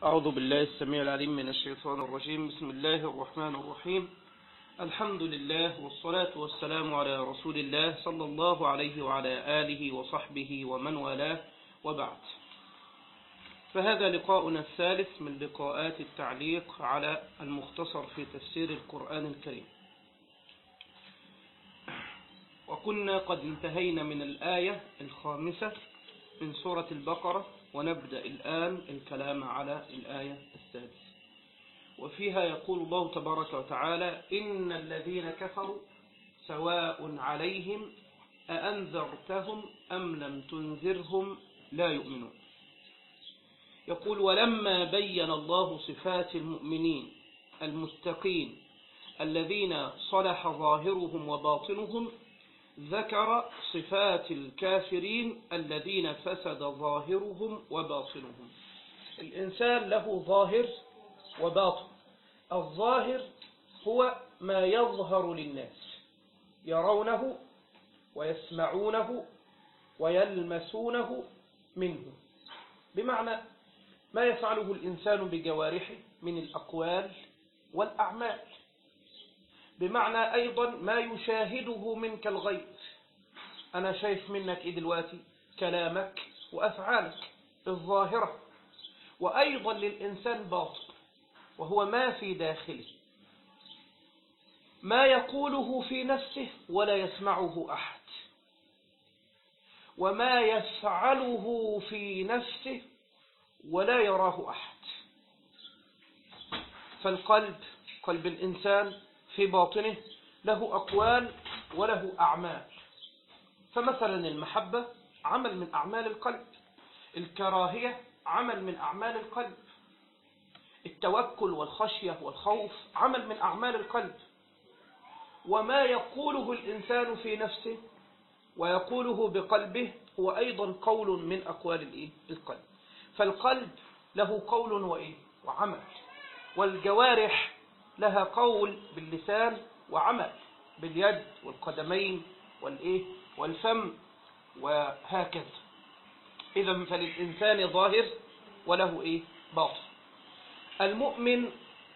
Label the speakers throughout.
Speaker 1: أعوذ بالله السميع العليم من الشيطان الرجيم بسم الله الرحمن الرحيم الحمد لله والصلاة والسلام على رسول الله صلى الله عليه وعلى آله وصحبه ومن والاه وبعد فهذا لقاؤنا الثالث من لقاءات التعليق على المختصر في تفسير القرآن الكريم وكنا قد انتهينا من الآية الخامسة من سورة البقرة ونبدأ الآن الكلام على الآية السادسة وفيها يقول الله تبارك وتعالى إن الذين كفروا سواء عليهم أأنذرتهم أم لم تنذرهم لا يؤمنون يقول ولما بين الله صفات المؤمنين المتقين الذين صلح ظاهرهم وباطنهم ذكر صفات الكافرين الذين فسد ظاهرهم وباطنهم الإنسان له ظاهر وباطن الظاهر هو ما يظهر للناس يرونه ويسمعونه ويلمسونه منه بمعنى ما يفعله الإنسان بجوارحه من الأقوال والأعمال بمعنى أيضا ما يشاهده منك الغير أنا شايف منك إيه دلوقتي كلامك وأفعالك الظاهرة وأيضا للإنسان باطن وهو ما في داخله ما يقوله في نفسه ولا يسمعه أحد وما يفعله في نفسه ولا يراه أحد فالقلب قلب الإنسان في باطنه له أقوال وله أعمال فمثلا المحبة عمل من أعمال القلب الكراهية عمل من أعمال القلب التوكل والخشية والخوف عمل من أعمال القلب وما يقوله الإنسان في نفسه ويقوله بقلبه هو أيضا قول من أقوال القلب فالقلب له قول وإيه وعمل والجوارح لها قول باللسان وعمل باليد والقدمين والإيه والفم وهكذا إذا فللإنسان ظاهر وله إيه باطن المؤمن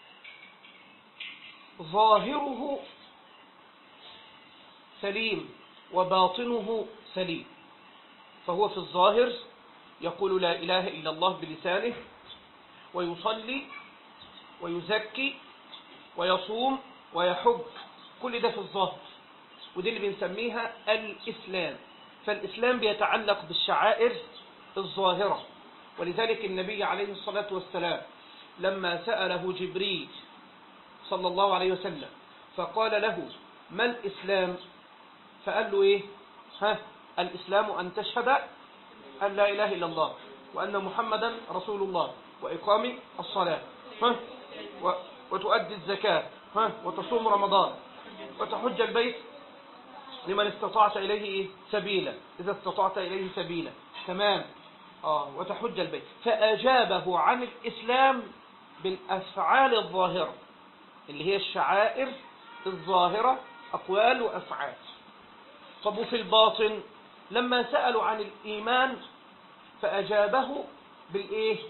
Speaker 1: ظاهره سليم وباطنه سليم فهو في الظاهر يقول لا إله إلا الله بلسانه ويصلي ويزكي ويصوم ويحج كل ده في الظاهر ودي اللي بنسميها الإسلام فالإسلام بيتعلق بالشعائر الظاهرة ولذلك النبي عليه الصلاة والسلام لما سأله جبريل صلى الله عليه وسلم فقال له ما الإسلام فقال له إيه ها الإسلام أن تشهد أن لا إله إلا الله وأن محمدا رسول الله وإقام الصلاة ها وتؤدي الزكاة ها وتصوم رمضان وتحج البيت لمن استطعت إليه إيه؟ سبيلا إذا استطعت إليه سبيلا تمام آه وتحج البيت فأجابه عن الإسلام بالأفعال الظاهرة اللي هي الشعائر الظاهرة أقوال وأفعال طب وفي الباطن لما سألوا عن الإيمان فأجابه بالإيه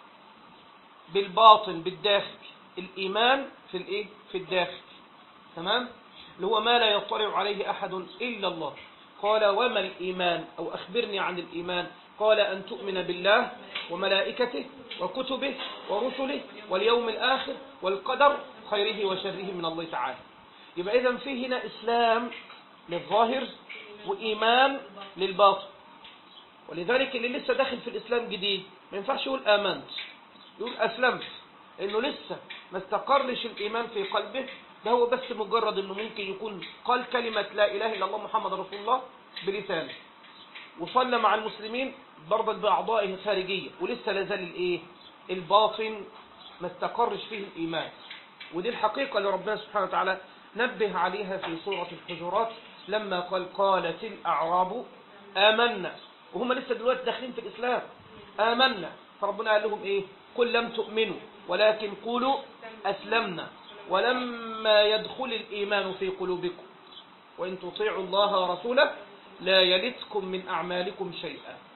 Speaker 1: بالباطن بالداخل الإيمان في الإيه في الداخل تمام اللي هو ما لا يطلع عليه أحد إلا الله قال وما الإيمان أو أخبرني عن الإيمان قال أن تؤمن بالله وملائكته وكتبه ورسله واليوم الآخر والقدر خيره وشره من الله تعالى يبقى إذا في هنا إسلام للظاهر وإيمان للباطن ولذلك اللي لسه داخل في الإسلام جديد ما ينفعش يقول آمنت يقول أسلمت إنه لسه ما استقرش الإيمان في قلبه ده هو بس مجرد إنه ممكن يكون قال كلمة لا إله إلا الله محمد رسول الله بلسانه وصلى مع المسلمين برضا بأعضائه الخارجية ولسه لازال الإيه الباطن ما استقرش فيه الإيمان ودي الحقيقة اللي ربنا سبحانه وتعالى نبه عليها في سورة الحجرات لما قال قالت الأعراب آمنا وهم لسه دلوقتي داخلين في الإسلام آمنا فربنا قال لهم إيه قل لم تؤمنوا ولكن قولوا أسلمنا ولما يدخل الإيمان في قلوبكم وإن تطيعوا الله ورسوله لا يلتكم من أعمالكم شيئا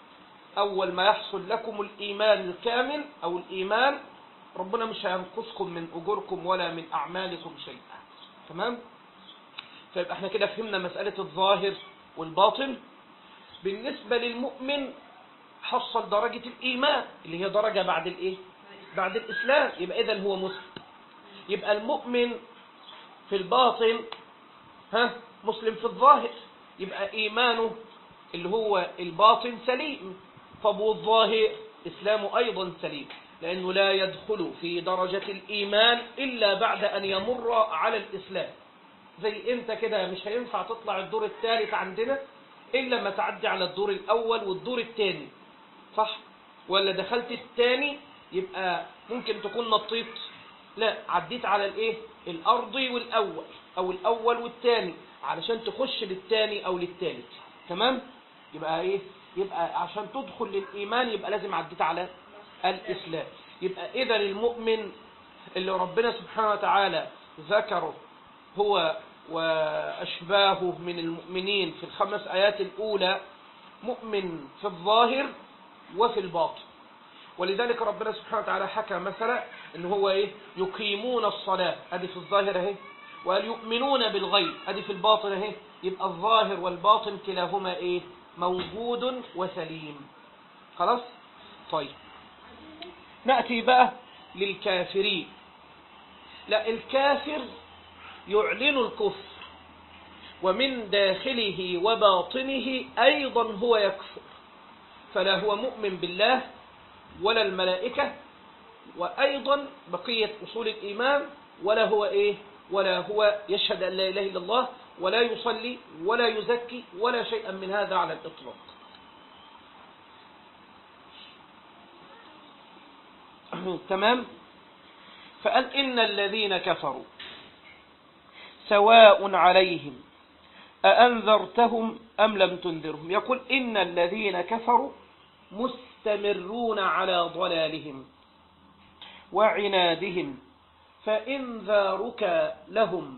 Speaker 1: أول ما يحصل لكم الإيمان الكامل أو الإيمان ربنا مش هينقصكم من أجوركم ولا من أعمالكم شيئا تمام فيبقى احنا كده فهمنا مسألة الظاهر والباطن بالنسبة للمؤمن حصل درجة الإيمان اللي هي درجة بعد الإيه بعد الإسلام يبقى إذن هو مسلم يبقى المؤمن في الباطن ها مسلم في الظاهر يبقى إيمانه اللي هو الباطن سليم طب والظاهر إسلامه أيضا سليم لأنه لا يدخل في درجة الإيمان إلا بعد أن يمر على الإسلام زي أنت كده مش هينفع تطلع الدور الثالث عندنا إلا ما تعدي على الدور الأول والدور الثاني صح ولا دخلت الثاني يبقى ممكن تكون نطيت لا عديت على الايه الارضي والاول او الاول والثاني علشان تخش للثاني او للثالث تمام يبقى ايه يبقى عشان تدخل للايمان يبقى لازم عديت على الاسلام يبقى اذا المؤمن اللي ربنا سبحانه وتعالى ذكره هو واشباهه من المؤمنين في الخمس ايات الاولى مؤمن في الظاهر وفي الباطن ولذلك ربنا سبحانه وتعالى حكى مثلا ان هو ايه يقيمون الصلاة ادي في الظاهر اهي وقال يؤمنون بالغيب ادي في الباطن اهي يبقى الظاهر والباطن كلاهما ايه موجود وسليم خلاص طيب نأتي بقى للكافرين لا الكافر يعلن الكفر ومن داخله وباطنه أيضا هو يكفر فلا هو مؤمن بالله ولا الملائكة وأيضا بقية أصول الإيمان ولا هو إيه ولا هو يشهد أن لا إله إلا الله ولا يصلي ولا يزكي ولا شيئا من هذا على الإطلاق تمام فقال إن الذين كفروا سواء عليهم أأنذرتهم أم لم تنذرهم يقول إن الذين كفروا مستمرون على ضلالهم وعنادهم فإنذارك لهم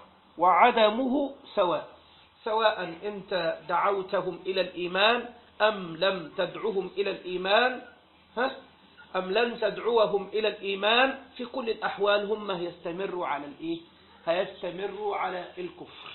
Speaker 1: وعدمه سواء سواء أنت دعوتهم إلى الإيمان أم لم تدعوهم إلى الإيمان ها؟ أم لم تدعوهم إلى الإيمان في كل الأحوال هم يستمروا على الإيه هيستمروا على الكفر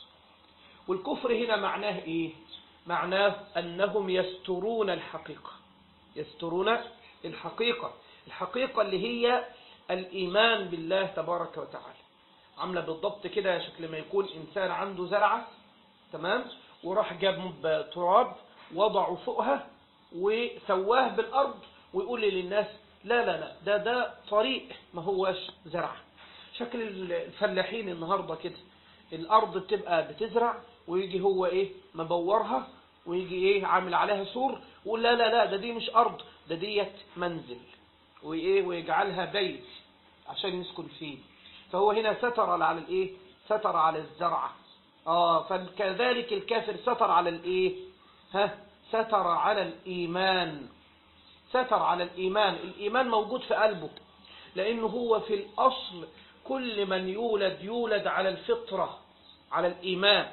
Speaker 1: والكفر هنا معناه إيه معناه أنهم يسترون الحقيقة يسترون الحقيقة الحقيقة اللي هي الإيمان بالله تبارك وتعالى عاملة بالضبط كده شكل ما يكون إنسان عنده زرعة تمام وراح جاب تراب وضعه فوقها وسواه بالأرض ويقول للناس لا لا لا ده ده طريق ما هوش زرع شكل الفلاحين النهاردة كده الأرض بتبقى بتزرع ويجي هو إيه مبورها ويجي إيه عامل عليها سور ويقول لا لا لا ده دي مش أرض ده ديت منزل وإيه ويجعلها بيت عشان يسكن فيه فهو هنا ستر على الإيه ستر على الزرعة آه فكذلك الكافر ستر على الإيه ها ستر على الإيمان ستر على الإيمان الإيمان موجود في قلبه لأنه هو في الأصل كل من يولد يولد على الفطرة على الإيمان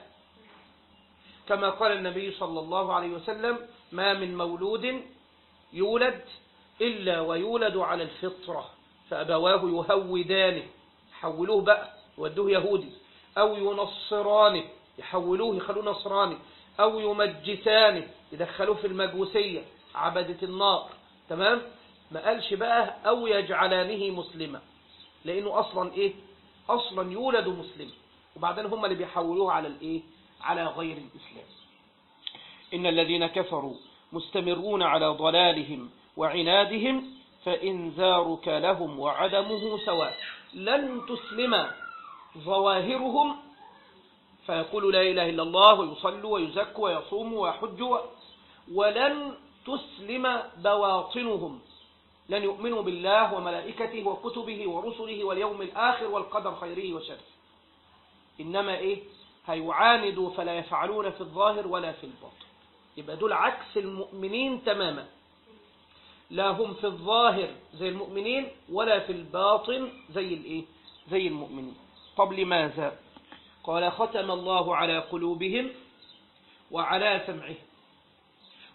Speaker 1: كما قال النبي صلى الله عليه وسلم ما من مولود يولد إلا ويولد على الفطرة فأبواه يهودانه يحولوه بقى يودوه يهودي أو ينصرانه يحولوه يخلوه نصراني أو يمجسانه يدخلوه في المجوسية عبدة النار تمام ما قالش بقى أو يجعلانه مسلما لأنه أصلا إيه أصلا يولد مسلما وبعدين هم اللي بيحولوه على الإيه على غير الإسلام إن الذين كفروا مستمرون على ضلالهم وعنادهم فإنذارك لهم وعدمه سواء لن تسلم ظواهرهم فيقول لا إله إلا الله ويصلوا ويزكوا ويصوموا ويحجوا ولن تسلم بواطنهم لن يؤمنوا بالله وملائكته وكتبه ورسله واليوم الآخر والقدر خيره وشره إنما إيه هيعاندوا فلا يفعلون في الظاهر ولا في الباطن يبقى دول عكس المؤمنين تماما لا هم في الظاهر زي المؤمنين ولا في الباطن زي الايه زي المؤمنين طب لماذا قال ختم الله على قلوبهم وعلى سمعهم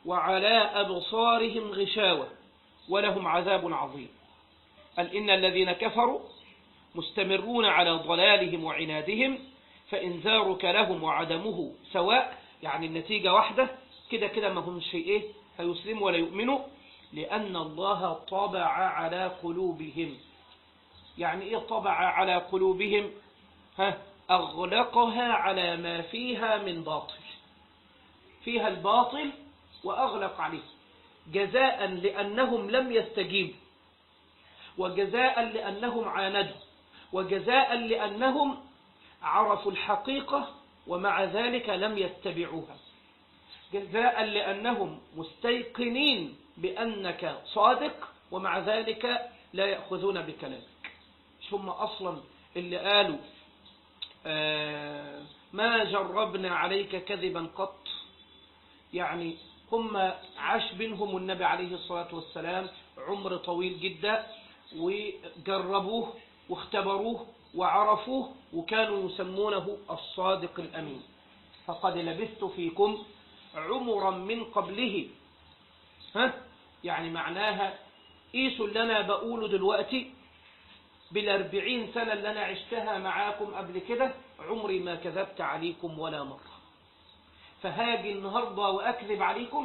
Speaker 1: وعلى أبصارهم غشاوة ولهم عذاب عظيم قال إن الذين كفروا مستمرون على ضلالهم وعنادهم فإن زارك لهم وعدمه سواء يعني النتيجة واحدة كده كده ما هم شيء إيه هيسلموا ولا يؤمنوا لأن الله طبع على قلوبهم يعني إيه طبع على قلوبهم ها أغلقها على ما فيها من باطل فيها الباطل وأغلق عليه جزاء لأنهم لم يستجيبوا وجزاء لأنهم عاندوا وجزاء لأنهم عرفوا الحقيقة ومع ذلك لم يتبعوها جزاء لأنهم مستيقنين بأنك صادق ومع ذلك لا يأخذون بكلامك مش هم أصلا اللي قالوا آه ما جربنا عليك كذبا قط يعني هم عاش بينهم النبي عليه الصلاة والسلام عمر طويل جدا وجربوه واختبروه وعرفوه وكانوا يسمونه الصادق الأمين فقد لبثت فيكم عمرا من قبله ها يعني معناها قيسوا اللي أنا بقوله دلوقتي بالأربعين سنة اللي أنا عشتها معاكم قبل كده عمري ما كذبت عليكم ولا مرة فهاجي النهاردة وأكذب عليكم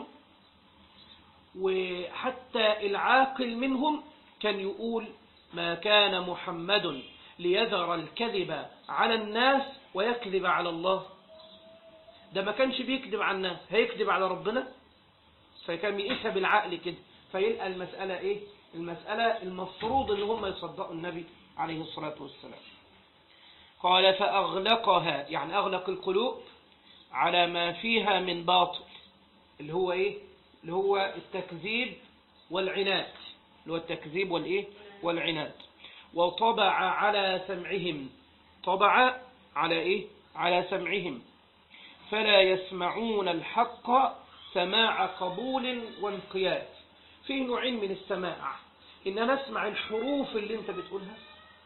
Speaker 1: وحتى العاقل منهم كان يقول ما كان محمد ليذر الكذب على الناس ويكذب على الله ده ما كانش بيكذب على الناس هيكذب على ربنا فكان بيقيسها بالعقل كده فيلقى المسألة ايه المسألة المفروض ان هم يصدقوا النبي عليه الصلاة والسلام قال فأغلقها يعني أغلق القلوب على ما فيها من باطل اللي هو ايه اللي هو التكذيب والعناد اللي هو التكذيب والايه والعناد وطبع على سمعهم طبع على ايه على سمعهم فلا يسمعون الحق سماع قبول وانقياد في نوعين من السماع ان انا اسمع الحروف اللي انت بتقولها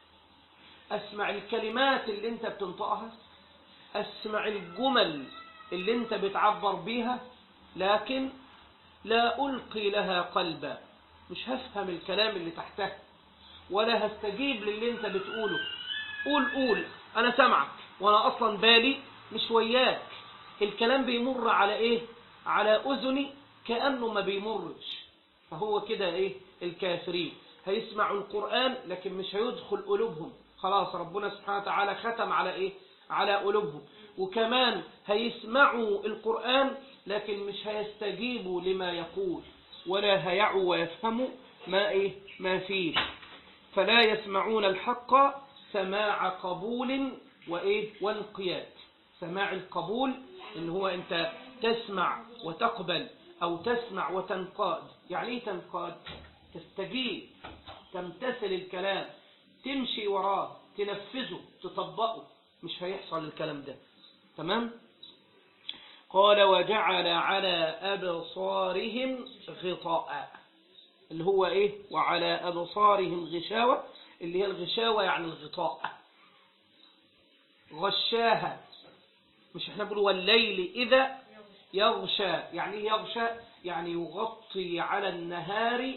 Speaker 1: اسمع الكلمات اللي انت بتنطقها اسمع الجمل اللي انت بتعبر بيها لكن لا ألقي لها قلبا مش هفهم الكلام اللي تحتها ولا هستجيب للي انت بتقوله قول قول انا سمعك وانا اصلا بالي مش وياك الكلام بيمر على ايه على اذني كأنه ما بيمرش فهو كده ايه الكافرين هيسمعوا القرآن لكن مش هيدخل قلوبهم خلاص ربنا سبحانه وتعالى ختم على ايه على قلوبهم وكمان هيسمعوا القرآن لكن مش هيستجيبوا لما يقول ولا هيعوا ويفهموا ما إيه ما فيه فلا يسمعون الحق سماع قبول وإيه وانقياد سماع القبول إن هو أنت تسمع وتقبل أو تسمع وتنقاد يعني إيه تنقاد تستجيب تمتثل الكلام تمشي وراه تنفذه تطبقه مش هيحصل الكلام ده تمام قال وجعل على أبصارهم غطاء اللي هو إيه وعلى أبصارهم غشاوة اللي هي الغشاوة يعني الغطاء غشاها مش احنا بنقول والليل إذا يغشى يعني ايه يغشى يعني يغطي على النهار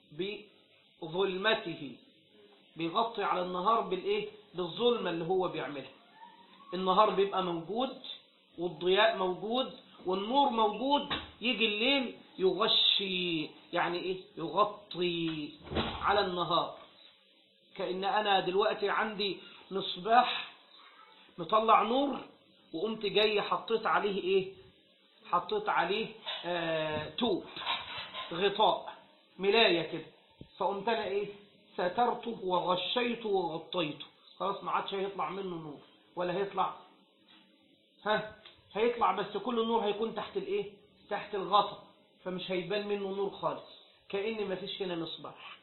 Speaker 1: بظلمته بيغطي على النهار بالايه بالظلمة اللي هو بيعملها النهار بيبقى موجود والضياء موجود والنور موجود يجي الليل يغشي يعني ايه يغطي على النهار كأن انا دلوقتي عندي مصباح مطلع نور وقمت جاي حطيت عليه ايه حطيت عليه آه توب غطاء ملاية كده فقمت انا ايه سترته وغشيته وغطيته خلاص ما عادش هيطلع منه نور ولا هيطلع ها هيطلع بس كل النور هيكون تحت الايه تحت الغطاء فمش هيبان منه نور خالص كأن ما فيش هنا مصباح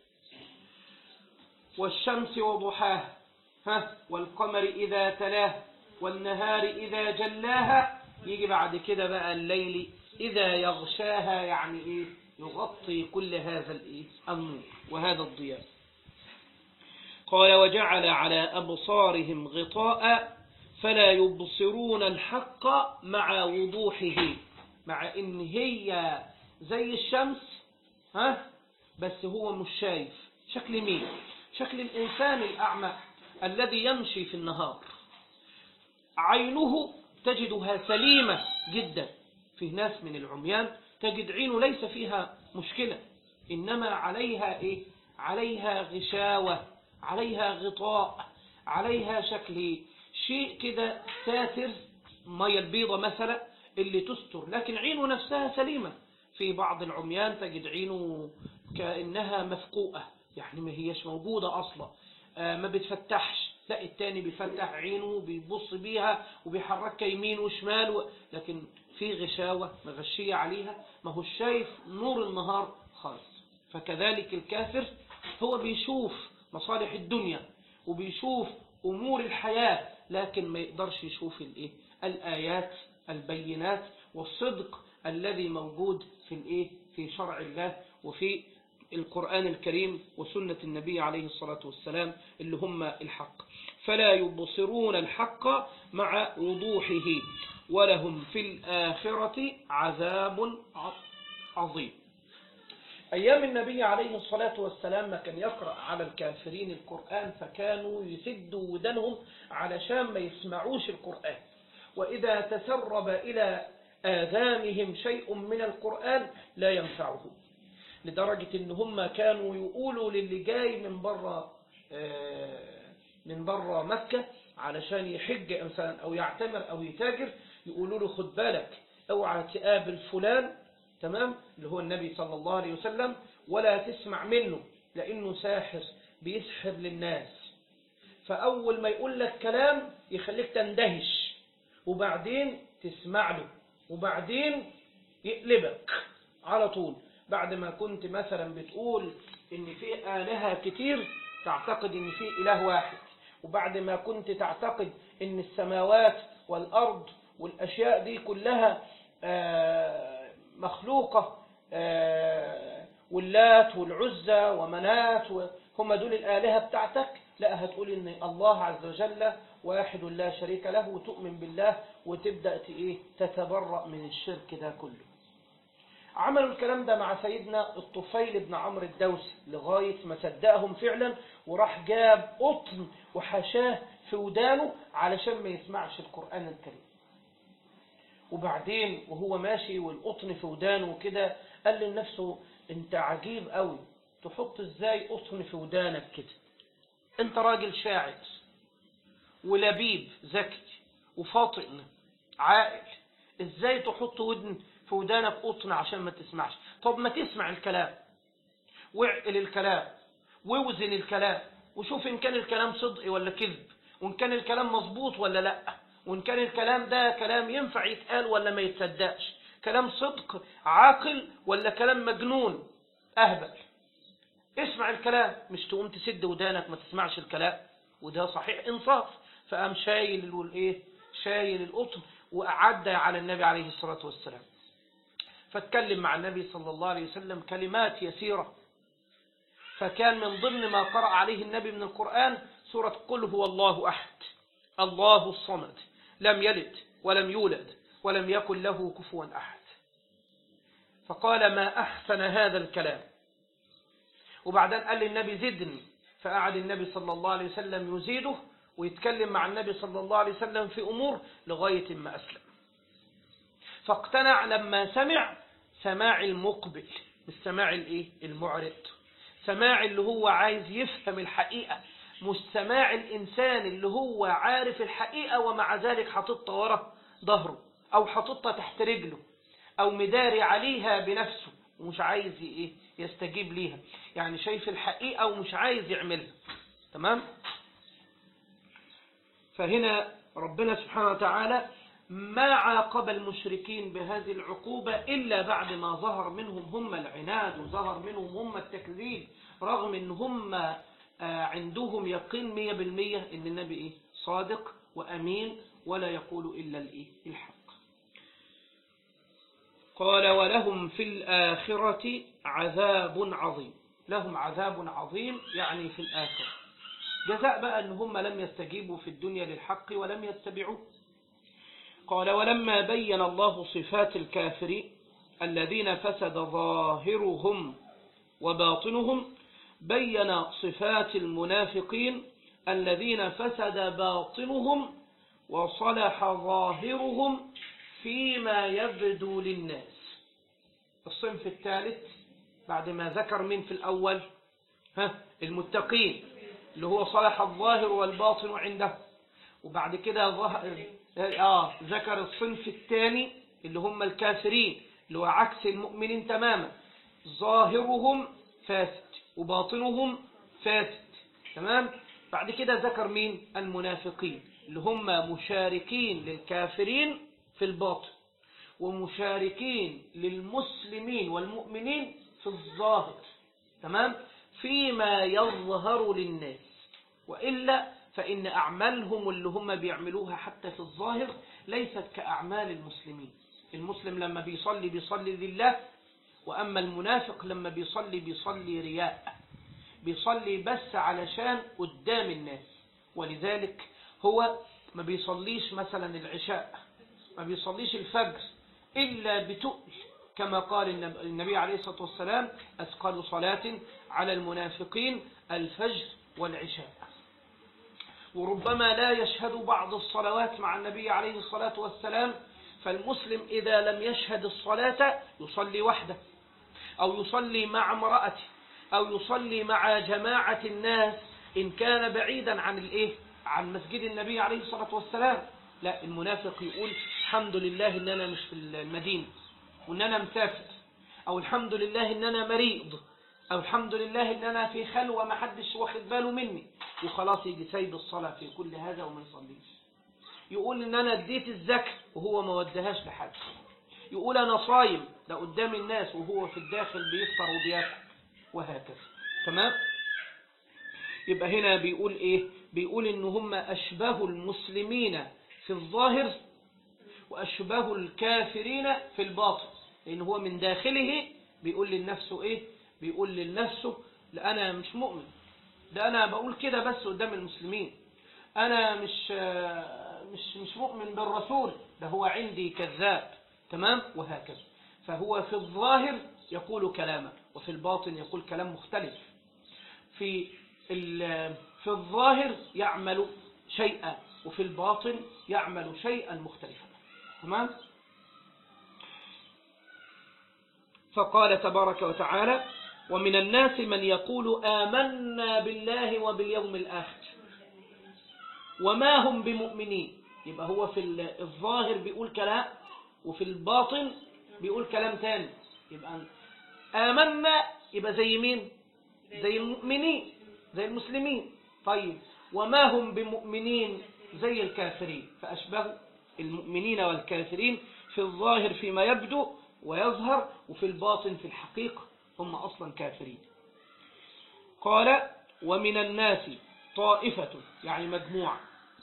Speaker 1: والشمس وضحاها ها والقمر إذا تلاه والنهار إذا جلاها يجي بعد كده بقى الليل إذا يغشاها يعني إيه يغطي كل هذا الإيه النور وهذا الضياء قال وجعل على أبصارهم غطاء فلا يبصرون الحق مع وضوحه مع ان هي زي الشمس ها بس هو مش شايف شكل مين شكل الإنسان الأعمى الذي يمشي في النهار عينه تجدها سليمة جدا في ناس من العميان تجد عينه ليس فيها مشكلة إنما عليها إيه؟ عليها غشاوة عليها غطاء عليها شكل شيء كده ساتر مية البيضة مثلا اللي تستر لكن عينه نفسها سليمة في بعض العميان تجد عينه كأنها مفقوءة يعني ما هيش موجودة أصلا آه ما بتفتحش لا التاني بيفتح عينه بيبص بيها وبيحركها يمين وشمال و... لكن في غشاوة مغشية عليها ما هو شايف نور النهار خالص فكذلك الكافر هو بيشوف مصالح الدنيا وبيشوف أمور الحياة لكن ما يقدرش يشوف الإيه؟ الآيات البينات والصدق الذي موجود في الإيه؟ في شرع الله وفي القرآن الكريم وسنة النبي عليه الصلاة والسلام اللي هم الحق فلا يبصرون الحق مع وضوحه ولهم في الآخرة عذاب عظيم أيام النبي عليه الصلاة والسلام ما كان يقرأ على الكافرين القرآن فكانوا يسدوا ودنهم علشان ما يسمعوش القرآن وإذا تسرب إلى آذانهم شيء من القرآن لا ينفعهم لدرجة ان هم كانوا يقولوا للي جاي من بره من بره مكة علشان يحج انسان او يعتمر او يتاجر يقولوا له خد بالك اوعى تقابل فلان تمام اللي هو النبي صلى الله عليه وسلم ولا تسمع منه لانه ساحر بيسحر للناس فاول ما يقول لك كلام يخليك تندهش وبعدين تسمع له وبعدين يقلبك على طول بعد ما كنت مثلا بتقول ان في آلهة كتير تعتقد ان في إله واحد وبعد ما كنت تعتقد ان السماوات والأرض والأشياء دي كلها مخلوقة واللات والعزة ومنات هم دول الآلهة بتاعتك لا هتقول ان الله عز وجل واحد لا شريك له وتؤمن بالله وتبدأ ايه تتبرأ من الشرك ده كله عملوا الكلام ده مع سيدنا الطفيل بن عمرو الدوسي لغاية ما صدقهم فعلا وراح جاب قطن وحشاه في ودانه علشان ما يسمعش القرآن الكريم وبعدين وهو ماشي والقطن في ودانه كده قال لنفسه انت عجيب قوي تحط ازاي قطن في ودانك كده انت راجل شاعر ولبيب ذكي وفاطن عاقل ازاي تحط ودن في ودانك قطن عشان ما تسمعش طب ما تسمع الكلام واعقل الكلام ووزن الكلام وشوف ان كان الكلام صدق ولا كذب وان كان الكلام مظبوط ولا لا وان كان الكلام ده كلام ينفع يتقال ولا ما يتصدقش كلام صدق عاقل ولا كلام مجنون اهبل اسمع الكلام مش تقوم تسد ودانك ما تسمعش الكلام وده صحيح انصاف فقام شايل الايه شايل القطن وأعد على النبي عليه الصلاة والسلام فاتكلم مع النبي صلى الله عليه وسلم كلمات يسيرة فكان من ضمن ما قرأ عليه النبي من القرآن سورة قل هو الله أحد الله الصمد لم يلد ولم يولد ولم يكن له كفوا أحد فقال ما أحسن هذا الكلام وبعدين قال للنبي زدني فقعد النبي صلى الله عليه وسلم يزيده ويتكلم مع النبي صلى الله عليه وسلم في أمور لغاية ما أسلم فاقتنع لما سمع سماع المقبل مش سماع الايه المعرض سماع اللي هو عايز يفهم الحقيقة مش سماع الإنسان اللي هو عارف الحقيقة ومع ذلك حاططها ورا ظهره أو حاططها تحت رجله أو مداري عليها بنفسه ومش عايز ايه يستجيب ليها يعني شايف الحقيقة ومش عايز يعملها تمام فهنا ربنا سبحانه وتعالى ما عاقب المشركين بهذه العقوبة إلا بعد ما ظهر منهم هم العناد وظهر منهم هم التكذيب رغم ان هم عندهم يقين مية بالمية ان النبي إيه؟ صادق وأمين ولا يقول إلا الإيه؟ الحق قال ولهم في الآخرة عذاب عظيم لهم عذاب عظيم يعني في الآخرة جزاء بقى ان هم لم يستجيبوا في الدنيا للحق ولم يتبعوه قال ولما بين الله صفات الكافرين الذين فسد ظاهرهم وباطنهم بين صفات المنافقين الذين فسد باطنهم وصلح ظاهرهم فيما يبدو للناس الصنف الثالث بعد ما ذكر من في الأول ها المتقين اللي هو صلح الظاهر والباطن عنده وبعد كده ظهر آه ذكر الصنف الثاني اللي هم الكافرين اللي هو عكس المؤمنين تماما ظاهرهم فاسد وباطنهم فاسد تمام بعد كده ذكر مين المنافقين اللي هم مشاركين للكافرين في الباطن ومشاركين للمسلمين والمؤمنين في الظاهر تمام فيما يظهر للناس وإلا فإن أعمالهم اللي هم بيعملوها حتى في الظاهر ليست كأعمال المسلمين المسلم لما بيصلي بيصلي لله وأما المنافق لما بيصلي بيصلي رياء بيصلي بس علشان قدام الناس ولذلك هو ما بيصليش مثلا العشاء ما بيصليش الفجر إلا بتؤل كما قال النبي عليه الصلاة والسلام أثقل صلاة على المنافقين الفجر والعشاء وربما لا يشهد بعض الصلوات مع النبي عليه الصلاة والسلام فالمسلم إذا لم يشهد الصلاة يصلي وحده أو يصلي مع امرأته أو يصلي مع جماعة الناس إن كان بعيدا عن الإيه؟ عن مسجد النبي عليه الصلاة والسلام لا المنافق يقول الحمد لله إن أنا مش في المدينة وإن أنا مسافر أو الحمد لله إن أنا مريض أو الحمد لله إن أنا في خلوة ما حدش واخد باله مني وخلاص يجي سايب الصلاة في كل هذا وما يصليش يقول إن أنا اديت الزكاة وهو ما ودهاش لحد يقول أنا صايم ده قدام الناس وهو في الداخل بيفطر وبياكل وهكذا تمام يبقى هنا بيقول إيه بيقول إن هم أشبه المسلمين في الظاهر وأشبه الكافرين في الباطن لأن هو من داخله بيقول لنفسه إيه بيقول لنفسه لا أنا مش مؤمن ده أنا بقول كده بس قدام المسلمين أنا مش مش مش مؤمن بالرسول ده هو عندي كذاب تمام وهكذا فهو في الظاهر يقول كلاما وفي الباطن يقول كلام مختلف في في الظاهر يعمل شيئا وفي الباطن يعمل شيئا مختلفا تمام فقال تبارك وتعالى ومن الناس من يقول آمنا بالله وباليوم الآخر وما هم بمؤمنين يبقى هو في الظاهر بيقول كلام وفي الباطن بيقول كلام تاني يبقى آمنا يبقى زي مين زي المؤمنين زي المسلمين طيب وما هم بمؤمنين زي الكافرين فأشبهوا المؤمنين والكافرين في الظاهر فيما يبدو ويظهر وفي الباطن في الحقيقة هم أصلا كافرين قال ومن الناس طائفة يعني مجموعة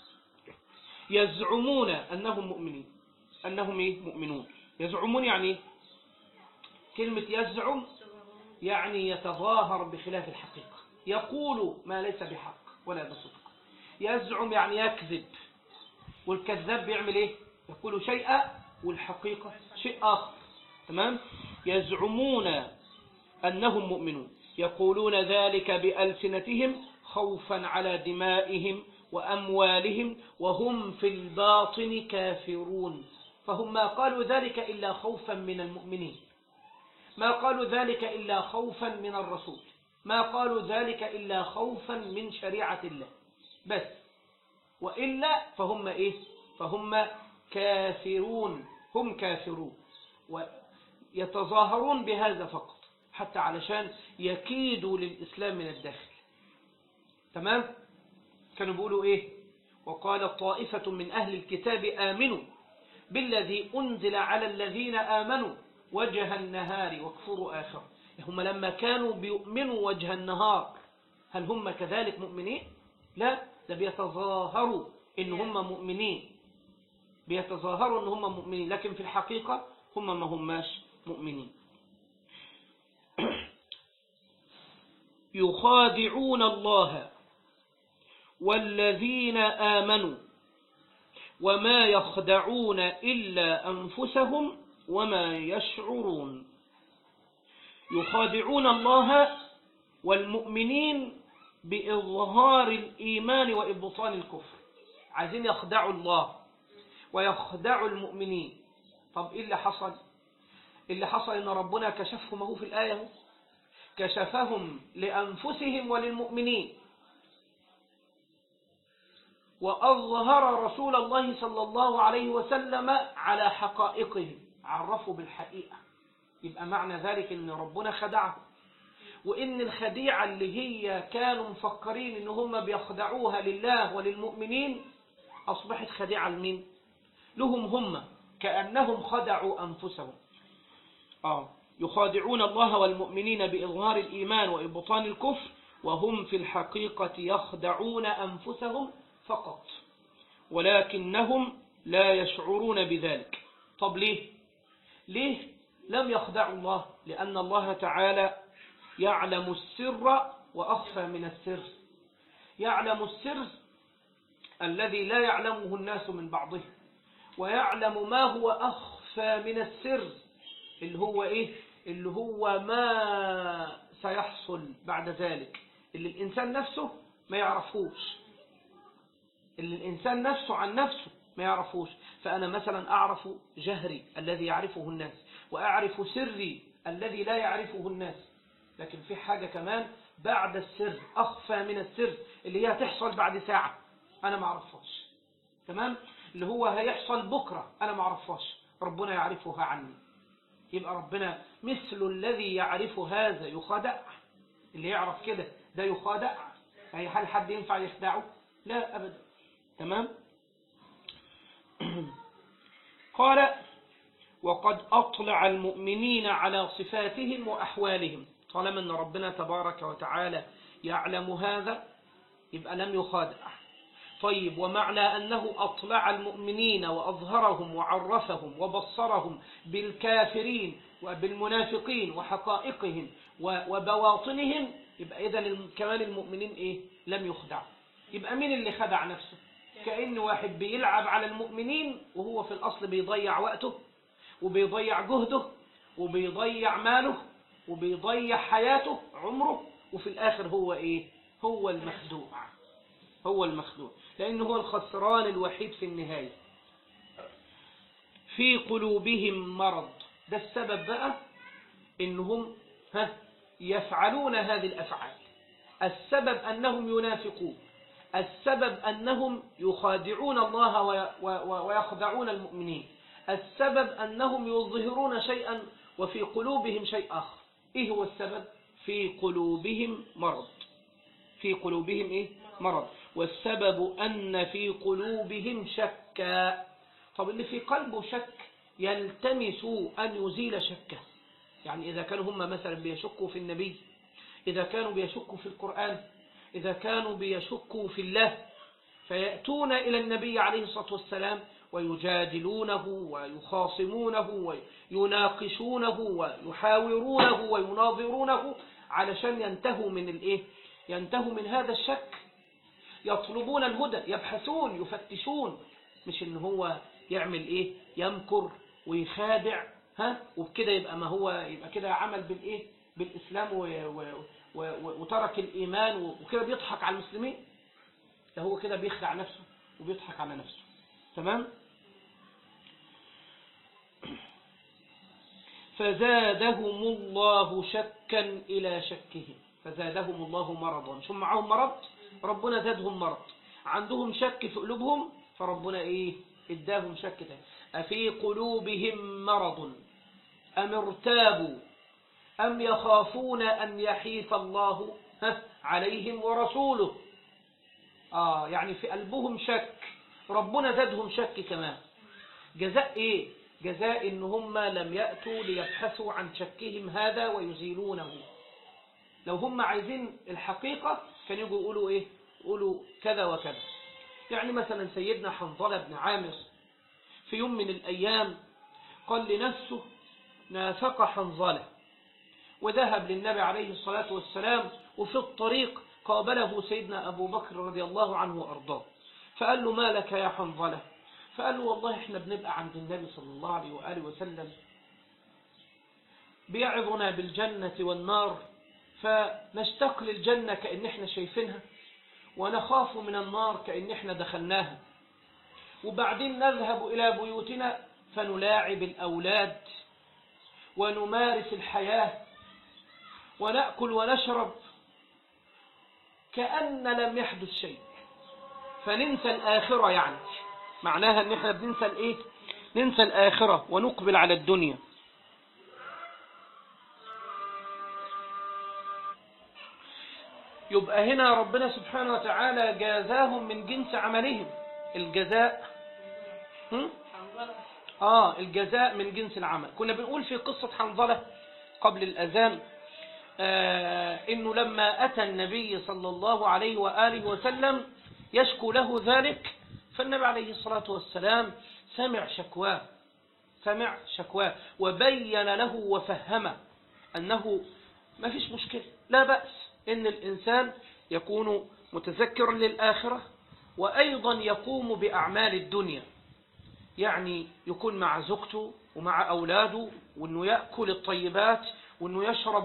Speaker 1: يزعمون أنهم مؤمنين أنهم إيه؟ مؤمنون يزعمون يعني إيه؟ كلمة يزعم يعني يتظاهر بخلاف الحقيقة يقول ما ليس بحق ولا بصدق يزعم يعني يكذب والكذاب بيعمل ايه يقول شيئا والحقيقة شيء آخر تمام يزعمون أنهم مؤمنون يقولون ذلك بألسنتهم خوفا على دمائهم وأموالهم وهم في الباطن كافرون فهم ما قالوا ذلك إلا خوفا من المؤمنين ما قالوا ذلك إلا خوفا من الرسول ما قالوا ذلك إلا خوفا من شريعة الله بس وإلا فهم إيه فهم كافرون هم كافرون ويتظاهرون بهذا فقط حتى علشان يكيدوا للإسلام من الداخل تمام كانوا بيقولوا إيه وقال طائفة من أهل الكتاب آمنوا بالذي أنزل على الذين آمنوا وجه النهار واكفروا آخر هم لما كانوا بيؤمنوا وجه النهار هل هم كذلك مؤمنين لا ده بيتظاهروا إن هم مؤمنين بيتظاهروا إن هم مؤمنين لكن في الحقيقة هم ما هماش مؤمنين يخادعون الله والذين آمنوا وما يخدعون إلا أنفسهم وما يشعرون يخادعون الله والمؤمنين بإظهار الإيمان وإبطان الكفر عايزين يخدعوا الله ويخدعوا المؤمنين طب إيه اللي حصل اللي حصل إن ربنا كشفهم هو في الآية كشفهم لأنفسهم وللمؤمنين وأظهر رسول الله صلى الله عليه وسلم على حقائقهم عرفوا بالحقيقة يبقى معنى ذلك ان ربنا خدعهم وان الخديعة اللي هي كانوا مفكرين ان هم بيخدعوها لله وللمؤمنين اصبحت خديعة لمين لهم هم كأنهم خدعوا انفسهم آه. يخادعون الله والمؤمنين بإظهار الإيمان وإبطان الكفر وهم في الحقيقة يخدعون أنفسهم فقط ولكنهم لا يشعرون بذلك طب ليه ليه لم يخدعوا الله لأن الله تعالى يعلم السر وأخفى من السر يعلم السر الذي لا يعلمه الناس من بعضه ويعلم ما هو أخفى من السر اللي هو إيه اللي هو ما سيحصل بعد ذلك اللي الإنسان نفسه ما يعرفوش اللي الإنسان نفسه عن نفسه ما يعرفوش فأنا مثلا أعرف جهري الذي يعرفه الناس وأعرف سري الذي لا يعرفه الناس لكن في حاجة كمان بعد السر أخفى من السر اللي هي هتحصل بعد ساعة أنا ما أعرفهاش تمام اللي هو هيحصل بكرة أنا ما أعرفهاش ربنا يعرفها عني يبقى ربنا مثل الذي يعرف هذا يخدع اللي يعرف كده ده يخادع هل حد ينفع يخدعه لا أبدا تمام قال وقد أطلع المؤمنين على صفاتهم وأحوالهم طالما أن ربنا تبارك وتعالى يعلم هذا يبقى لم يخادع طيب ومعنى أنه أطلع المؤمنين وأظهرهم وعرفهم وبصرهم بالكافرين وبالمنافقين وحقائقهم وبواطنهم يبقى إذا كمان المؤمنين إيه لم يخدعوا يبقى مين اللي خدع نفسه كأن واحد بيلعب على المؤمنين وهو في الأصل بيضيع وقته وبيضيع جهده وبيضيع ماله وبيضيع حياته عمره وفي الآخر هو إيه هو المخدوع هو المخدوع لأنه هو الخسران الوحيد في النهاية في قلوبهم مرض ده السبب بقى إنهم ها يفعلون هذه الأفعال السبب أنهم ينافقون السبب أنهم يخادعون الله ويخدعون المؤمنين السبب أنهم يظهرون شيئا وفي قلوبهم شيء آخر إيه هو السبب في قلوبهم مرض في قلوبهم إيه مرض والسبب أن في قلوبهم شكا طب اللي في قلبه شك يلتمس أن يزيل شكه يعني إذا كانوا هم مثلا بيشكوا في النبي إذا كانوا بيشكوا في القرآن إذا كانوا بيشكوا في الله فيأتون إلى النبي عليه الصلاة والسلام ويجادلونه ويخاصمونه ويناقشونه ويحاورونه ويناظرونه علشان ينتهوا من الايه ينتهوا من هذا الشك يطلبون الهدى يبحثون يفتشون مش ان هو يعمل ايه يمكر ويخادع ها وبكده يبقى ما هو يبقى كده عمل بالايه بالاسلام و و و وترك الايمان وكده بيضحك على المسلمين ده هو كده بيخدع نفسه وبيضحك على نفسه تمام فزادهم الله شكا إلى شكهم فزادهم الله مرضا شو معهم مرض ربنا زادهم مرض عندهم شك في قلوبهم فربنا إيه اداهم شك تاني أفي قلوبهم مرض أم ارتابوا أم يخافون أن يحيف الله عليهم ورسوله آه يعني في قلبهم شك ربنا زادهم شك كمان جزاء ايه جزاء ان هم لم يأتوا ليبحثوا عن شكهم هذا ويزيلونه لو هم عايزين الحقيقة كان يجوا يقولوا ايه يقولوا كذا وكذا يعني مثلا سيدنا حنظلة بن عامر في يوم من الايام قال لنفسه نافق حنظلة وذهب للنبي عليه الصلاة والسلام وفي الطريق قابله سيدنا أبو بكر رضي الله عنه وأرضاه فقال له ما لك يا حنظلة فقال له والله احنا بنبقى عند النبي صلى الله عليه وآله وسلم بيعظنا بالجنة والنار فنشتاق للجنة كأن احنا شايفينها ونخاف من النار كأن احنا دخلناها وبعدين نذهب إلى بيوتنا فنلاعب الأولاد ونمارس الحياة ونأكل ونشرب كأن لم يحدث شيء فننسى الآخرة يعني معناها ان احنا بننسى الايه ننسى الآخرة ونقبل على الدنيا يبقى هنا ربنا سبحانه وتعالى جازاهم من جنس عملهم الجزاء هم؟ آه الجزاء من جنس العمل كنا بنقول في قصة حنظلة قبل الأذان آه إنه لما أتى النبي صلى الله عليه وآله وسلم يشكو له ذلك فالنبي عليه الصلاة والسلام سمع شكواه سمع شكواه وبين له وفهمه أنه ما فيش مشكلة لا بأس إن الإنسان يكون متذكرا للآخرة وأيضا يقوم بأعمال الدنيا يعني يكون مع زوجته ومع أولاده وأنه يأكل الطيبات وأنه يشرب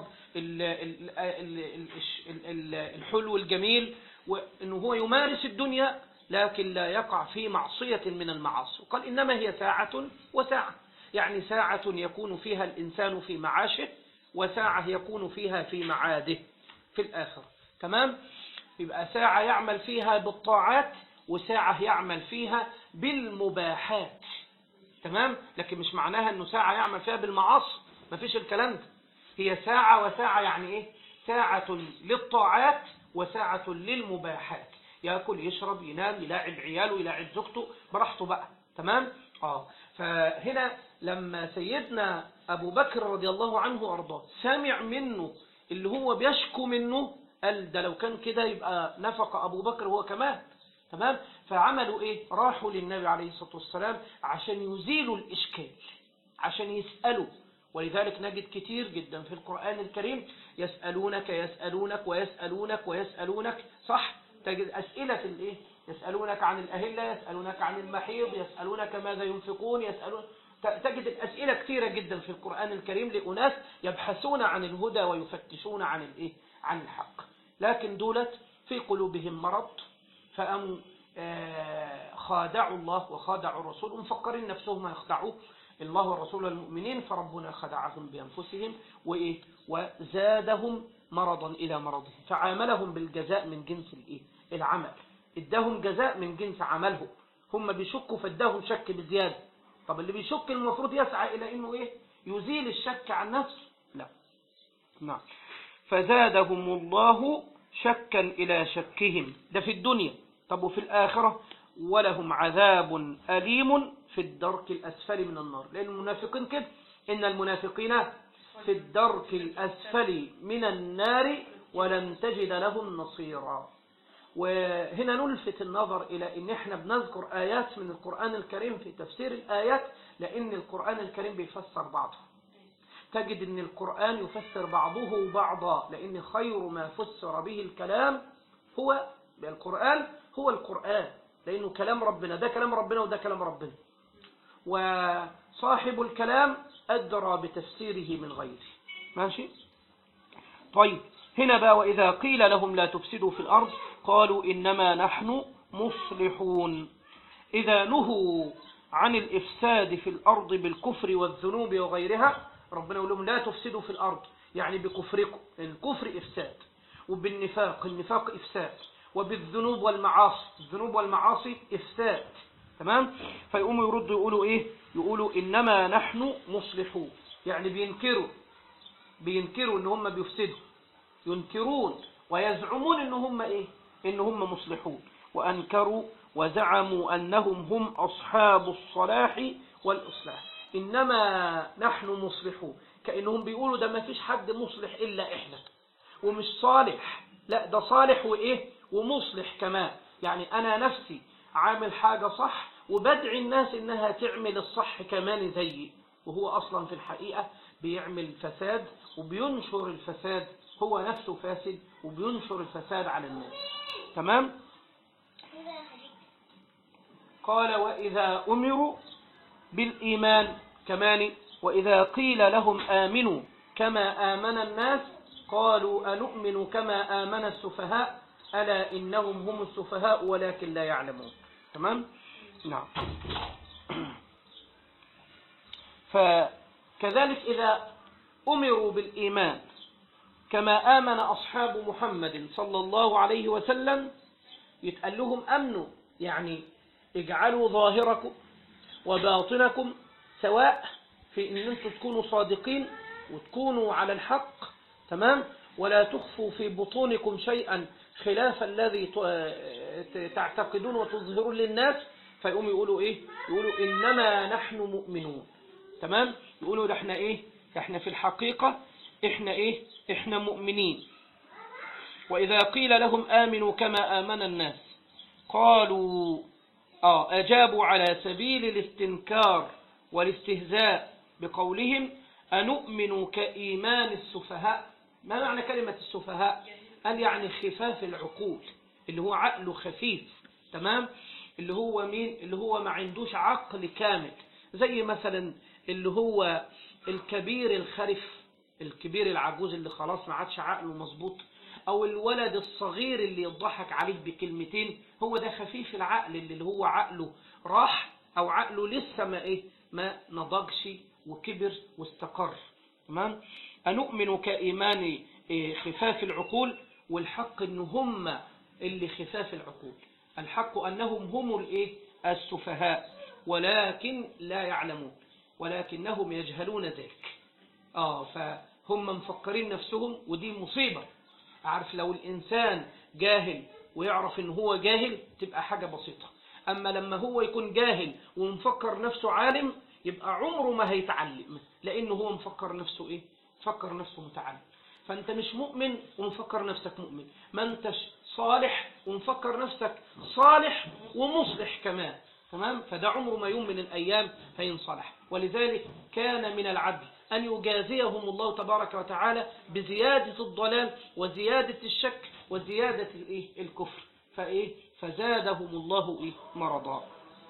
Speaker 1: الحلو الجميل وأنه هو يمارس الدنيا لكن لا يقع في معصية من المعاصي قال إنما هي ساعة وساعة يعني ساعة يكون فيها الإنسان في معاشه وساعة يكون فيها في معاده في الآخر تمام يبقى ساعة يعمل فيها بالطاعات وساعة يعمل فيها بالمباحات تمام لكن مش معناها انه ساعة يعمل فيها بالمعاصي مفيش الكلام ده هي ساعة وساعة يعني ايه ساعة للطاعات وساعة للمباحات ياكل يشرب ينام يلاعب عياله يلاعب زوجته براحته بقى تمام اه فهنا لما سيدنا ابو بكر رضي الله عنه وارضاه سمع منه اللي هو بيشكو منه قال ده لو كان كده يبقى نفق ابو بكر هو كمان تمام فعملوا ايه راحوا للنبي عليه الصلاة والسلام عشان يزيلوا الاشكال عشان يسألوا ولذلك نجد كتير جدا في القرآن الكريم يسألونك يسألونك ويسألونك ويسألونك صح تجد أسئلة الايه يسألونك عن الأهلة يسألونك عن المحيض يسألونك ماذا ينفقون يسألون تجد الأسئلة كثيرة جدا في القرآن الكريم لأناس يبحثون عن الهدى ويفتشون عن الايه عن الحق لكن دولت في قلوبهم مرض فأم خادعوا الله وخادعوا الرسول ومفكرين نفسهم يخدعوا الله والرسول والمؤمنين فربنا خدعهم بأنفسهم وإيه وزادهم مرضا إلى مرضهم فعاملهم بالجزاء من جنس الإيه العمل اداهم جزاء من جنس عملهم هم بيشكوا فاداهم شك بزيادة طب اللي بيشك المفروض يسعى إلى إنه إيه يزيل الشك عن نفسه لا نعم فزادهم الله شكا إلى شكهم ده في الدنيا طب وفي الآخرة ولهم عذاب أليم في الدرك الأسفل من النار لأن المنافقين كده إن المنافقين في الدرك الأسفل من النار ولن تجد لهم نصيرا وهنا نلفت النظر إلى إن إحنا بنذكر آيات من القرآن الكريم في تفسير الآيات لأن القرآن الكريم بيفسر بعضه تجد أن القرآن يفسر بعضه بعضا لأن خير ما فسر به الكلام هو بالقرآن هو القرآن لأنه كلام ربنا ده كلام ربنا وده كلام ربنا وصاحب الكلام أدرى بتفسيره من غيره ماشي طيب هنا بقى وإذا قيل لهم لا تفسدوا في الأرض قالوا إنما نحن مصلحون إذا نهوا عن الإفساد في الأرض بالكفر والذنوب وغيرها ربنا يقول لهم لا تفسدوا في الأرض يعني بكفركم الكفر إفساد وبالنفاق النفاق إفساد وبالذنوب والمعاصي الذنوب والمعاصي إفساد تمام فيقوموا يردوا يقولوا إيه يقولوا إنما نحن مصلحون يعني بينكروا بينكروا إن هم بيفسدوا ينكرون ويزعمون إن هم إيه إن هم مصلحون وأنكروا وزعموا أنهم هم أصحاب الصلاح والإصلاح إنما نحن مصلحون كأنهم بيقولوا ده ما فيش حد مصلح إلا إحنا ومش صالح لا ده صالح وإيه ومصلح كمان يعني أنا نفسي عامل حاجة صح وبدعي الناس إنها تعمل الصح كمان زيي وهو أصلا في الحقيقة بيعمل فساد وبينشر الفساد هو نفسه فاسد وبينشر الفساد على الناس تمام قال وإذا أمروا بالإيمان كمان وإذا قيل لهم آمنوا كما آمن الناس قالوا أنؤمن كما آمن السفهاء ألا إنهم هم السفهاء ولكن لا يعلمون تمام نعم فكذلك إذا أمروا بالإيمان كما آمن أصحاب محمد صلى الله عليه وسلم يتقال لهم أمنوا يعني اجعلوا ظاهركم وباطنكم سواء في ان انتم تكونوا صادقين وتكونوا على الحق تمام ولا تخفوا في بطونكم شيئا خلاف الذي ت- تعتقدون وتظهرون للناس فيقوموا يقولوا ايه يقولوا انما نحن مؤمنون تمام يقولوا ده احنا ايه احنا في الحقيقة احنا ايه احنا مؤمنين واذا قيل لهم امنوا كما امن الناس قالوا آه أجابوا على سبيل الاستنكار والاستهزاء بقولهم أنؤمن كإيمان السفهاء ما معنى كلمة السفهاء قال يعني خفاف العقول اللي هو عقله خفيف تمام اللي هو مين اللي هو ما عندوش عقل كامل زي مثلا اللي هو الكبير الخرف الكبير العجوز اللي خلاص ما عادش عقله مظبوط او الولد الصغير اللي يضحك عليه بكلمتين هو ده خفيف العقل اللي هو عقله راح او عقله لسه ما ايه ما نضجش وكبر واستقر تمام انؤمن كايمان إيه خفاف العقول والحق ان هم اللي خفاف العقول الحق انهم هم الايه السفهاء ولكن لا يعلمون ولكنهم يجهلون ذلك اه فهم مفكرين نفسهم ودي مصيبه عارف لو الإنسان جاهل ويعرف إن هو جاهل تبقى حاجة بسيطة أما لما هو يكون جاهل ومفكر نفسه عالم يبقى عمره ما هيتعلم لأنه هو مفكر نفسه إيه مفكر نفسه متعلم فأنت مش مؤمن ومفكر نفسك مؤمن ما أنتش صالح ومفكر نفسك صالح ومصلح كمان تمام فده عمره ما يوم من الأيام هينصلح ولذلك كان من العدل أن يجازيهم الله تبارك وتعالى بزيادة الضلال وزيادة الشك وزيادة الإيه؟ الكفر فإيه؟ فزادهم الله إيه؟ مرضا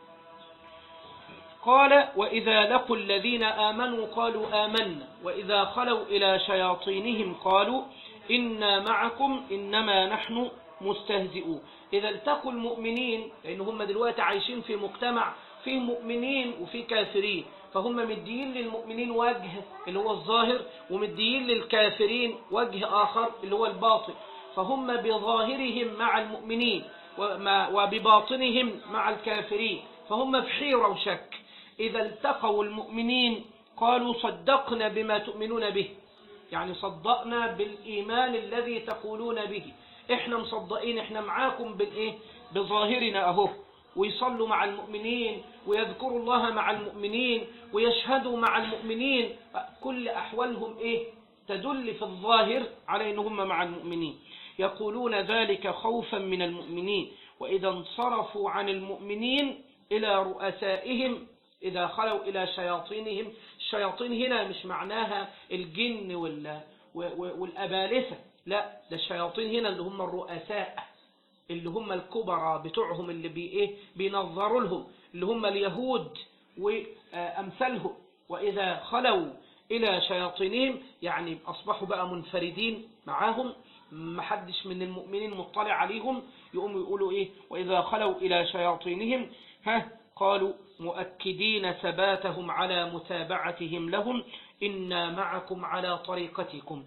Speaker 1: قال وإذا لقوا الذين آمنوا قالوا آمنا وإذا خلوا إلى شياطينهم قالوا إنا معكم إنما نحن مستهزئون إذا التقوا المؤمنين لأن هم دلوقتي عايشين في مجتمع فيه مؤمنين وفيه كافرين فهم مديين للمؤمنين وجه اللي هو الظاهر ومديين للكافرين وجه آخر اللي هو الباطن فهم بظاهرهم مع المؤمنين وبباطنهم مع الكافرين فهم في حيرة وشك إذا التقوا المؤمنين قالوا صدقنا بما تؤمنون به يعني صدقنا بالإيمان الذي تقولون به احنا مصدقين احنا معاكم بالايه بظاهرنا اهو ويصلوا مع المؤمنين ويذكروا الله مع المؤمنين ويشهدوا مع المؤمنين كل احوالهم ايه تدل في الظاهر على ان هم مع المؤمنين يقولون ذلك خوفا من المؤمنين واذا انصرفوا عن المؤمنين الى رؤسائهم إذا خلوا إلى شياطينهم الشياطين هنا مش معناها الجن وال والأبالسة لا ده الشياطين هنا اللي هم الرؤساء اللي هم الكبرى بتوعهم اللي بي إيه بينظروا لهم اللي هم اليهود وأمثالهم وإذا خلوا إلى شياطينهم يعني أصبحوا بقى منفردين معاهم محدش من المؤمنين مطلع عليهم يقوموا يقولوا إيه وإذا خلوا إلى شياطينهم ها قالوا مؤكدين ثباتهم على متابعتهم لهم إنا معكم على طريقتكم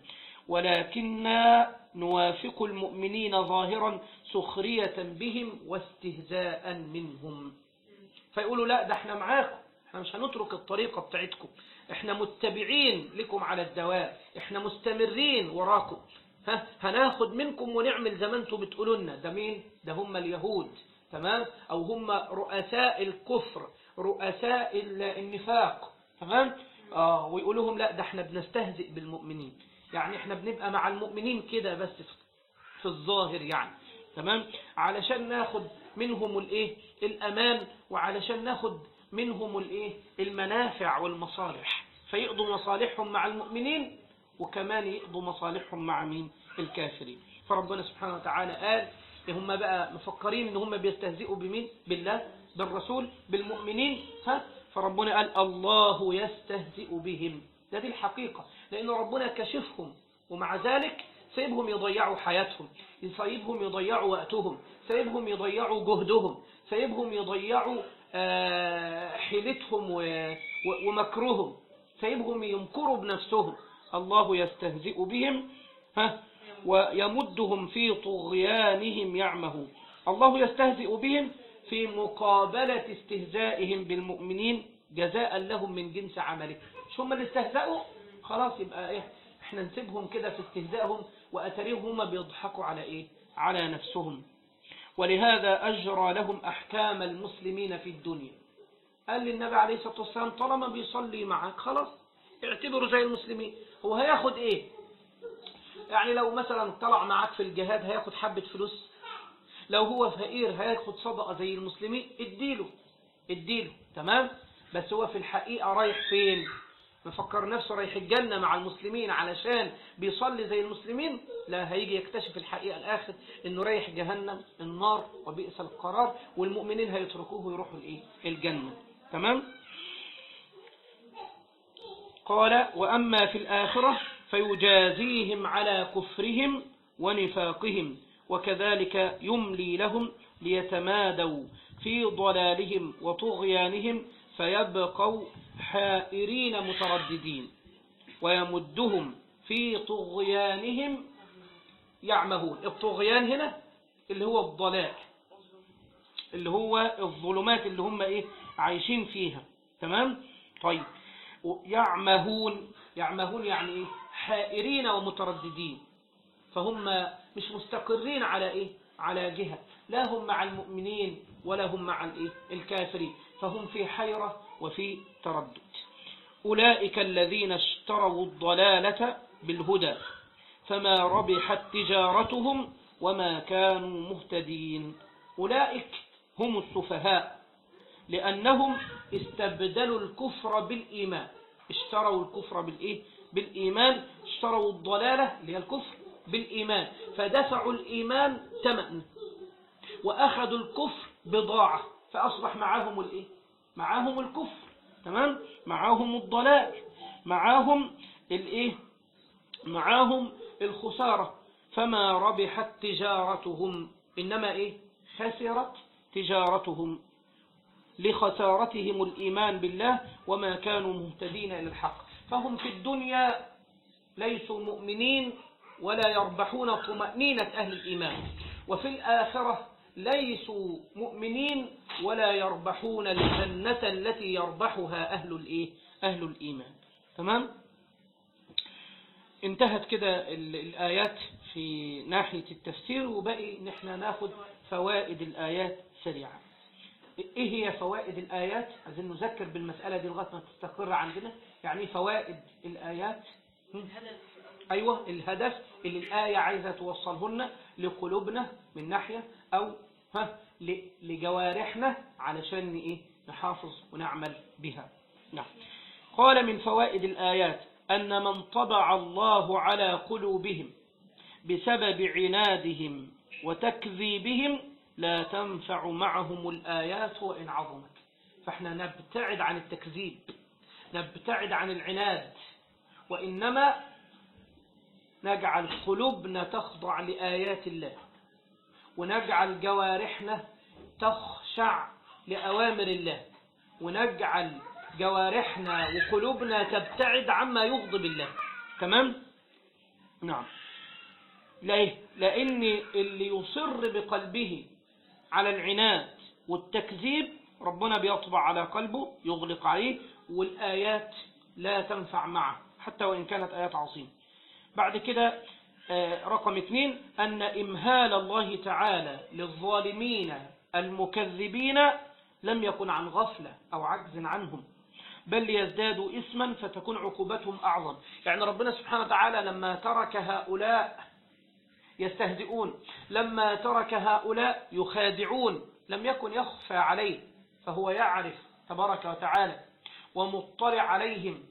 Speaker 1: ولكننا نوافق المؤمنين ظاهرا سخرية بهم واستهزاء منهم فيقولوا لا ده احنا معاكم احنا مش هنترك الطريقة بتاعتكم احنا متبعين لكم على الدوام احنا مستمرين وراكم ها هناخد منكم ونعمل زي ما انتم بتقولوا لنا ده مين ده هم اليهود تمام او هم رؤساء الكفر رؤساء النفاق تمام اه ويقولوا لهم لا ده احنا بنستهزئ بالمؤمنين يعني احنا بنبقى مع المؤمنين كده بس في الظاهر يعني تمام علشان ناخد منهم الايه الامان وعلشان ناخد منهم الايه المنافع والمصالح فيقضوا مصالحهم مع المؤمنين وكمان يقضوا مصالحهم مع مين الكافرين فربنا سبحانه وتعالى قال هم بقى مفكرين ان هم بيستهزئوا بمين بالله بالرسول بالمؤمنين ها فربنا قال الله يستهزئ بهم ده دي الحقيقة لأن ربنا كشفهم ومع ذلك سيبهم يضيعوا حياتهم سيبهم يضيعوا وقتهم سيبهم يضيعوا جهدهم سيبهم يضيعوا آه، حيلتهم و- و- ومكرهم سيبهم يمكروا بنفسهم الله يستهزئ بهم ها ويمدهم في طغيانهم يعمهون الله يستهزئ بهم في مقابلة استهزائهم بالمؤمنين جزاء لهم من جنس عمله مش هم اللي استهزأوا خلاص يبقى ايه احنا نسيبهم كده في استهزائهم وأتريهم هم بيضحكوا على ايه على نفسهم ولهذا أجرى لهم أحكام المسلمين في الدنيا قال للنبي عليه الصلاة والسلام طالما بيصلي معك خلاص اعتبره زي المسلمين هو هياخد ايه يعني لو مثلا طلع معك في الجهاد هياخد حبة فلوس لو هو فقير هياخد صدقة زي المسلمين اديله اديله تمام بس هو في الحقيقة رايح فين مفكر نفسه رايح الجنة مع المسلمين علشان بيصلي زي المسلمين لا هيجي يكتشف الحقيقة الآخر انه رايح جهنم النار وبئس القرار والمؤمنين هيتركوه ويروحوا الايه الجنة تمام قال وأما في الآخرة فيجازيهم على كفرهم ونفاقهم وكذلك يملي لهم ليتمادوا في ضلالهم وطغيانهم فيبقوا حائرين مترددين ويمدهم في طغيانهم يعمهون الطغيان هنا اللي هو الضلال اللي هو الظلمات اللي هم ايه عايشين فيها تمام طيب يعمهون يعمهون يعني ايه حائرين ومترددين فهم مش مستقرين على ايه على جهة لا هم مع المؤمنين ولا هم مع الايه الكافرين فهم في حيرة وفي تردد أولئك الذين اشتروا الضلالة بالهدى فما ربحت تجارتهم وما كانوا مهتدين أولئك هم السفهاء لأنهم استبدلوا الكفر بالإيمان اشتروا الكفر بالإيه؟ بالإيمان اشتروا الضلالة اللي هي الكفر بالإيمان فدفعوا الإيمان ثمن وأخذوا الكفر بضاعة فأصبح معاهم الإيه؟ معاهم الكفر تمام معاهم الضلال معاهم الإيه؟ معاهم الخسارة فما ربحت تجارتهم إنما إيه؟ خسرت تجارتهم لخسارتهم الإيمان بالله وما كانوا مهتدين إلى الحق فهم في الدنيا ليسوا مؤمنين ولا يربحون طمأنينة أهل الإيمان وفي الآخرة ليسوا مؤمنين ولا يربحون الجنة التي يربحها أهل الإيه؟ أهل الإيمان تمام؟ انتهت كده ال- الآيات في ناحية التفسير وبقي نحن ناخد فوائد الآيات سريعا ايه هي فوائد الآيات عايزين نذكر بالمسألة دي لغاية ما تستقر عندنا يعني إيه فوائد الآيات هم؟ أيوة الهدف اللي الآية عايزة توصلهن لقلوبنا من ناحية أو ها ل- لجوارحنا علشان إيه نحافظ ونعمل بها نعم قال من فوائد الآيات أن من طبع الله على قلوبهم بسبب عنادهم وتكذيبهم لا تنفع معهم الآيات وإن عظمت فاحنا نبتعد عن التكذيب نبتعد عن العناد وإنما نجعل قلوبنا تخضع لآيات الله ونجعل جوارحنا تخشع لأوامر الله ونجعل جوارحنا وقلوبنا تبتعد عما يغضب الله تمام؟ نعم ليه؟ لأن اللي يصر بقلبه على العناد والتكذيب ربنا بيطبع على قلبه يغلق عليه والآيات لا تنفع معه حتى وإن كانت آيات عظيمة بعد كده آه، رقم اثنين أن إمهال الله تعالى للظالمين المكذبين لم يكن عن غفلة أو عجز عنهم بل ليزدادوا إثما فتكون عقوبتهم أعظم يعني ربنا سبحانه وتعالى لما ترك هؤلاء يستهزئون لما ترك هؤلاء يخادعون لم يكن يخفى عليه فهو يعرف تبارك وتعالى ومطلع عليهم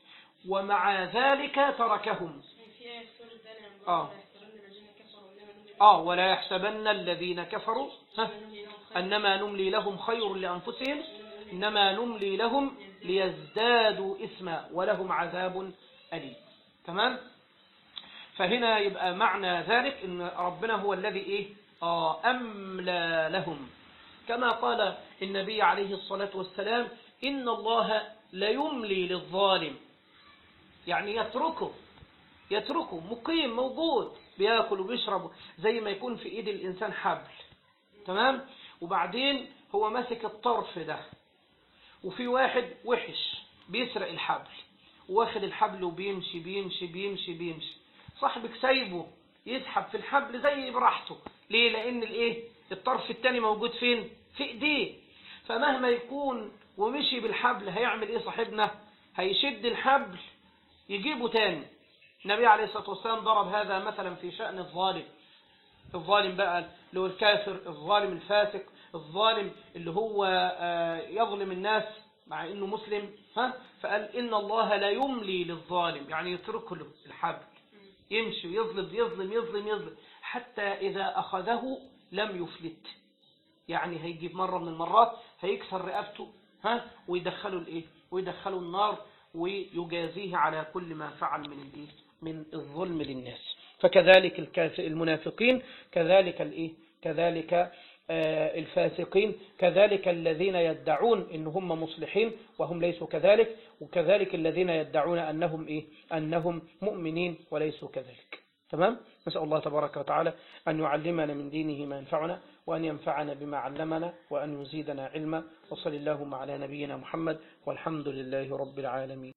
Speaker 1: ومع ذلك تركهم
Speaker 2: في آية في سورة آل عمران
Speaker 1: آه.
Speaker 2: لا يحسبن الذين كفروا إنما نملي
Speaker 1: آه ولا يحسبن الذين كفروا ها أنما نملي لهم خير لأنفسهم إنما نملي لهم ليزدادوا إثما ولهم عذاب أليم تمام فهنا يبقى معنى ذلك إن ربنا هو الذي إيه آه أملى لهم كما قال النبي عليه الصلاة والسلام إن الله ليملي للظالم يعني يتركه يتركه مقيم موجود بياكل وبيشرب زي ما يكون في ايد الانسان حبل تمام وبعدين هو ماسك الطرف ده وفي واحد وحش بيسرق الحبل واخد الحبل وبيمشي بيمشي بيمشي بيمشي صاحبك سايبه يسحب في الحبل زي براحته ليه لان الايه الطرف التاني موجود فين في ايديه فمهما يكون ومشي بالحبل هيعمل ايه صاحبنا هيشد الحبل يجيبه تاني النبي عليه الصلاة والسلام ضرب هذا مثلا في شأن الظالم الظالم بقى اللي هو الكافر الظالم الفاسق الظالم اللي هو يظلم الناس مع انه مسلم ها فقال ان الله لا يملي للظالم يعني يترك له الحبل يمشي يظلم يظلم يظلم يظلم حتى اذا اخذه لم يفلت يعني هيجيب مرة من المرات هيكسر رقبته ها ويدخله الايه ويدخله النار ويجازيه على كل ما فعل من الايه من الظلم للناس فكذلك المنافقين كذلك الايه كذلك الفاسقين كذلك الذين يدعون ان هم مصلحين وهم ليسوا كذلك وكذلك الذين يدعون انهم ايه انهم مؤمنين وليسوا كذلك تمام نسأل الله تبارك وتعالى أن يعلمنا من دينه ما ينفعنا وأن ينفعنا بما علمنا وأن يزيدنا علما وصل اللهم على نبينا محمد والحمد لله رب العالمين